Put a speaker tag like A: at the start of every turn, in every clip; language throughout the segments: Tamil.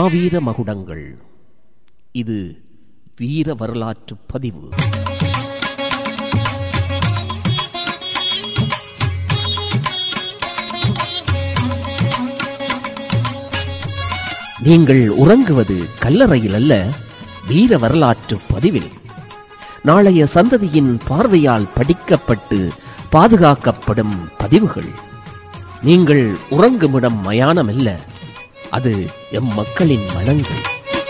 A: மாவீர மகுடங்கள் இது வீர வரலாற்று பதிவு நீங்கள் உறங்குவது கல்லறையில் அல்ல வீர வரலாற்று பதிவில் நாளைய சந்ததியின் பார்வையால் படிக்கப்பட்டு பாதுகாக்கப்படும் பதிவுகள் நீங்கள் உறங்குமிடம் மயானமல்ல அது எம் மக்களின் மனங்கள்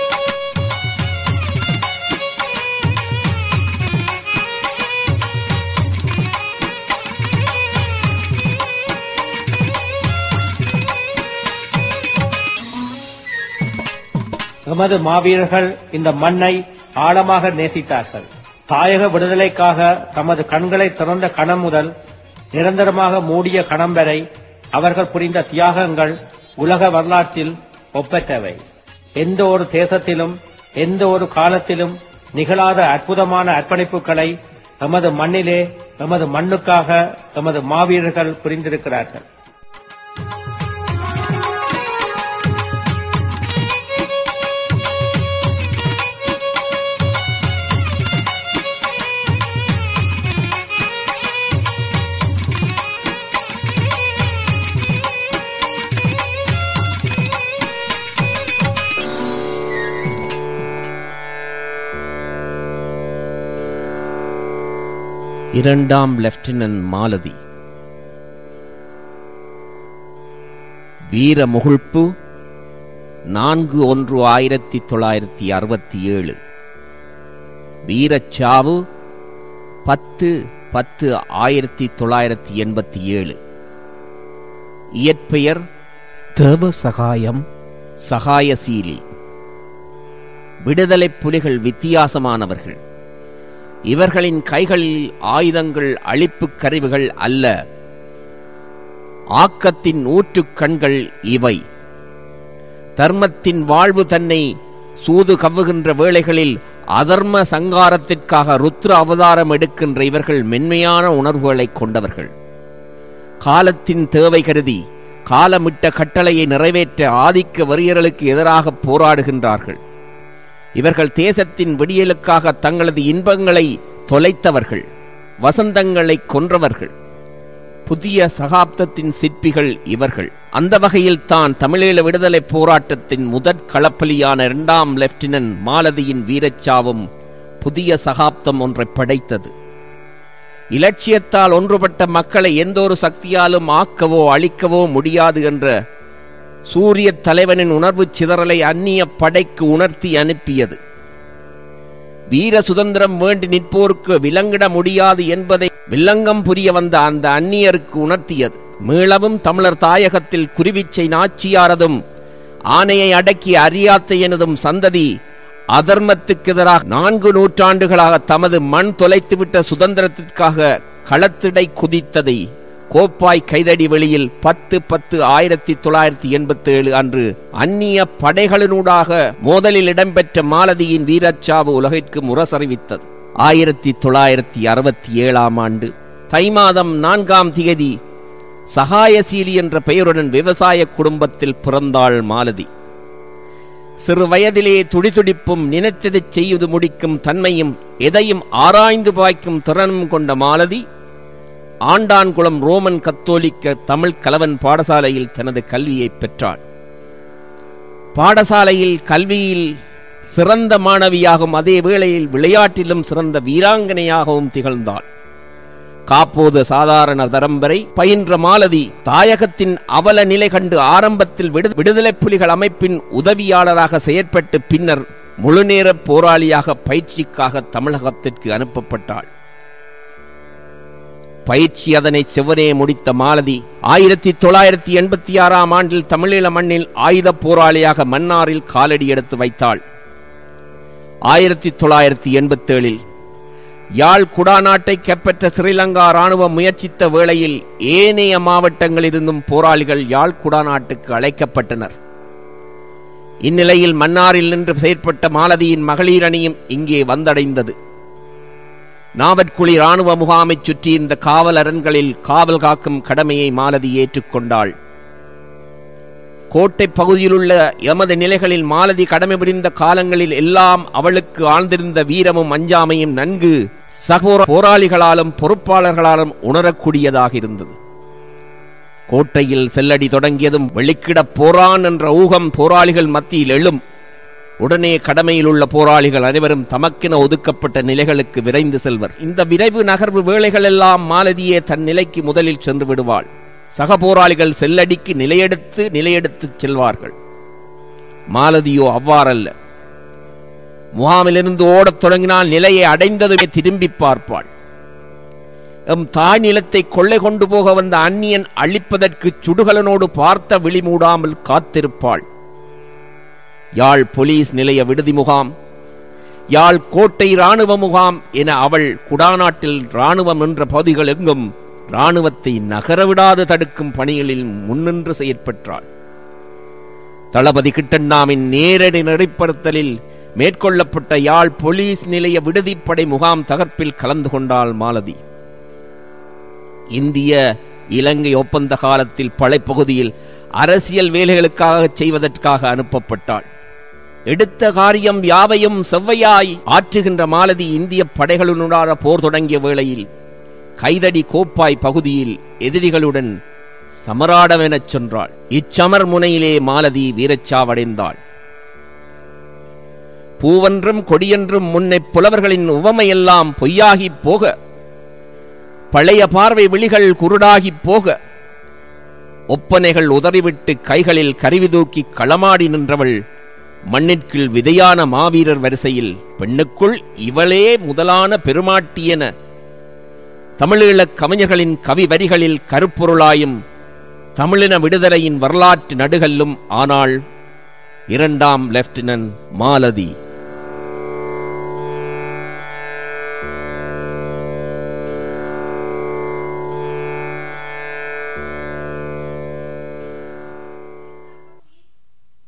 B: எமது மாவீரர்கள் இந்த மண்ணை ஆழமாக நேசித்தார்கள் தாயக விடுதலைக்காக தமது கண்களை திறந்த கணம் முதல் நிரந்தரமாக மூடிய கணம் வரை அவர்கள் புரிந்த தியாகங்கள் உலக வரலாற்றில் ஒப்பற்றவை எந்த ஒரு தேசத்திலும் எந்த ஒரு காலத்திலும் நிகழாத அற்புதமான அர்ப்பணிப்புகளை எமது மண்ணிலே எமது மண்ணுக்காக எமது மாவீரர்கள் புரிந்திருக்கிறார்கள்
A: இரண்டாம் லெப்டினன்ட் மாலதி வீர முகுழ்ப்பு நான்கு ஒன்று ஆயிரத்தி தொள்ளாயிரத்தி அறுபத்தி ஏழு வீரச்சாவு பத்து பத்து ஆயிரத்தி தொள்ளாயிரத்தி எண்பத்தி ஏழு இயற்பெயர் தேவ சகாயம் சகாயசீலி விடுதலைப் புலிகள் வித்தியாசமானவர்கள் இவர்களின் கைகளில் ஆயுதங்கள் அழிப்புக் கருவிகள் அல்ல ஆக்கத்தின் ஊற்றுக் கண்கள் இவை தர்மத்தின் வாழ்வு தன்னை சூது கவ்வுகின்ற வேளைகளில் அதர்ம சங்காரத்திற்காக ருத்ர அவதாரம் எடுக்கின்ற இவர்கள் மென்மையான உணர்வுகளைக் கொண்டவர்கள் காலத்தின் தேவை கருதி காலமிட்ட கட்டளையை நிறைவேற்ற ஆதிக்க வரியர்களுக்கு எதிராக போராடுகின்றார்கள் இவர்கள் தேசத்தின் விடியலுக்காக தங்களது இன்பங்களை தொலைத்தவர்கள் வசந்தங்களை கொன்றவர்கள் புதிய சகாப்தத்தின் சிற்பிகள் இவர்கள் அந்த வகையில் தான் தமிழீழ விடுதலை போராட்டத்தின் முதற் களப்பலியான இரண்டாம் லெப்டினன்ட் மாலதியின் வீரச்சாவும் புதிய சகாப்தம் ஒன்றை படைத்தது இலட்சியத்தால் ஒன்றுபட்ட மக்களை எந்த ஒரு சக்தியாலும் ஆக்கவோ அழிக்கவோ முடியாது என்ற சூரிய தலைவனின் உணர்வு சிதறலை அந்நிய படைக்கு உணர்த்தி அனுப்பியது வீர சுதந்திரம் வேண்டி நிற்போருக்கு விலங்கிட முடியாது என்பதை வில்லங்கம் புரிய வந்த அந்த அந்நியருக்கு உணர்த்தியது மீளவும் தமிழர் தாயகத்தில் குருவிச்சை நாச்சியாரதும் ஆணையை அடக்கி அறியாத்தையனதும் சந்ததி அதர்மத்துக்கு எதிராக நான்கு நூற்றாண்டுகளாக தமது மண் தொலைத்துவிட்ட சுதந்திரத்திற்காக களத்திடை குதித்ததை கோப்பாய் கைதடி வெளியில் பத்து பத்து ஆயிரத்தி தொள்ளாயிரத்தி எண்பத்தி ஏழு அன்று அந்நிய படைகளினூடாக மோதலில் இடம்பெற்ற மாலதியின் வீரச்சாவு உலகிற்கு முரசறிவித்தது ஆயிரத்தி தொள்ளாயிரத்தி அறுபத்தி ஏழாம் ஆண்டு தை மாதம் நான்காம் திகதி சகாயசீலி என்ற பெயருடன் விவசாய குடும்பத்தில் பிறந்தாள் மாலதி சிறு வயதிலே துடிதுடிப்பும் நினைத்ததைச் செய்து முடிக்கும் தன்மையும் எதையும் ஆராய்ந்து பாய்க்கும் திறனும் கொண்ட மாலதி ஆண்டான்குளம் ரோமன் கத்தோலிக்க தமிழ் கலவன் பாடசாலையில் தனது கல்வியை பெற்றாள் பாடசாலையில் கல்வியில் சிறந்த மாணவியாகவும் அதே வேளையில் விளையாட்டிலும் சிறந்த வீராங்கனையாகவும் திகழ்ந்தாள் காப்போது சாதாரண தரம் வரை பயின்ற மாலதி தாயகத்தின் அவல நிலை கண்டு ஆரம்பத்தில் விடு விடுதலை புலிகள் அமைப்பின் உதவியாளராக செயற்பட்டு பின்னர் முழுநேர போராளியாக பயிற்சிக்காக தமிழகத்திற்கு அனுப்பப்பட்டாள் பயிற்சி அதனை செவ்வனே முடித்த மாலதி ஆயிரத்தி தொள்ளாயிரத்தி எண்பத்தி ஆறாம் ஆண்டில் தமிழீழ மண்ணில் ஆயுத போராளியாக மன்னாரில் காலடி எடுத்து வைத்தாள் ஆயிரத்தி தொள்ளாயிரத்தி எண்பத்தேழில் யாழ் குடாநாட்டை கைப்பற்ற ஸ்ரீலங்கா ராணுவம் முயற்சித்த வேளையில் ஏனைய மாவட்டங்களிலிருந்தும் போராளிகள் யாழ் குடாநாட்டுக்கு அழைக்கப்பட்டனர் இந்நிலையில் மன்னாரில் நின்று செயற்பட்ட மாலதியின் மகளிர் அணியும் இங்கே வந்தடைந்தது நாவற்குழி ராணுவ முகாமைச் சுற்றி இந்த காவல் அரண்களில் காவல் காக்கும் கடமையை மாலதி ஏற்றுக்கொண்டாள் கோட்டை பகுதியிலுள்ள எமது நிலைகளில் மாலதி கடமை புரிந்த காலங்களில் எல்லாம் அவளுக்கு ஆழ்ந்திருந்த வீரமும் அஞ்சாமையும் நன்கு சகோர போராளிகளாலும் பொறுப்பாளர்களாலும் உணரக்கூடியதாக இருந்தது கோட்டையில் செல்லடி தொடங்கியதும் வெளிக்கிடப் போரான் என்ற ஊகம் போராளிகள் மத்தியில் எழும் உடனே கடமையில் உள்ள போராளிகள் அனைவரும் தமக்கென ஒதுக்கப்பட்ட நிலைகளுக்கு விரைந்து செல்வர் இந்த விரைவு நகர்வு வேளைகளெல்லாம் மாலதியே தன் நிலைக்கு முதலில் சென்று விடுவாள் சக போராளிகள் செல்லடிக்கு நிலையெடுத்து நிலையெடுத்துச் செல்வார்கள் மாலதியோ அவ்வாறல்ல முகாமிலிருந்து ஓடத் தொடங்கினால் நிலையை அடைந்ததுமே திரும்பி பார்ப்பாள் எம் தாய் நிலத்தை கொள்ளை கொண்டு போக வந்த அந்நியன் அழிப்பதற்கு சுடுகலனோடு பார்த்த விழி மூடாமல் காத்திருப்பாள் யாழ் போலீஸ் நிலைய விடுதி முகாம் யாழ் கோட்டை இராணுவ முகாம் என அவள் குடாநாட்டில் இராணுவம் என்ற பகுதிகள் எங்கும் இராணுவத்தை நகரவிடாது தடுக்கும் பணிகளில் முன்னின்று செயற்பட்டாள் தளபதி கிட்டண்ணாவின் நேரடி நெறிப்படுத்தலில் மேற்கொள்ளப்பட்ட யாழ் போலீஸ் நிலைய விடுதிப்படை முகாம் தகர்ப்பில் கலந்து கொண்டாள் மாலதி இந்திய இலங்கை ஒப்பந்த காலத்தில் பழைப்பகுதியில் அரசியல் வேலைகளுக்காக செய்வதற்காக அனுப்பப்பட்டாள் எடுத்த காரியம் யாவையும் செவ்வையாய் ஆற்றுகின்ற மாலதி இந்திய படைகளுடனான போர் தொடங்கிய வேளையில் கைதடி கோப்பாய் பகுதியில் எதிரிகளுடன் சமராடவெனச் சென்றாள் இச்சமர் முனையிலே மாலதி வீரச்சாவடைந்தாள் பூவென்றும் கொடியென்றும் முன்னை புலவர்களின் உவமையெல்லாம் பொய்யாகிப் போக பழைய பார்வை விழிகள் குருடாகிப் போக ஒப்பனைகள் உதறிவிட்டு கைகளில் கருவி தூக்கி களமாடி நின்றவள் மண்ணிற்குள் விதையான மாவீரர் வரிசையில் பெண்ணுக்குள் இவளே முதலான பெருமாட்டியென தமிழீழக் கவிஞர்களின் கவி வரிகளில் கருப்பொருளாயும் தமிழின விடுதலையின் வரலாற்று நடுகல்லும் ஆனாள் இரண்டாம் லெப்டினன்ட் மாலதி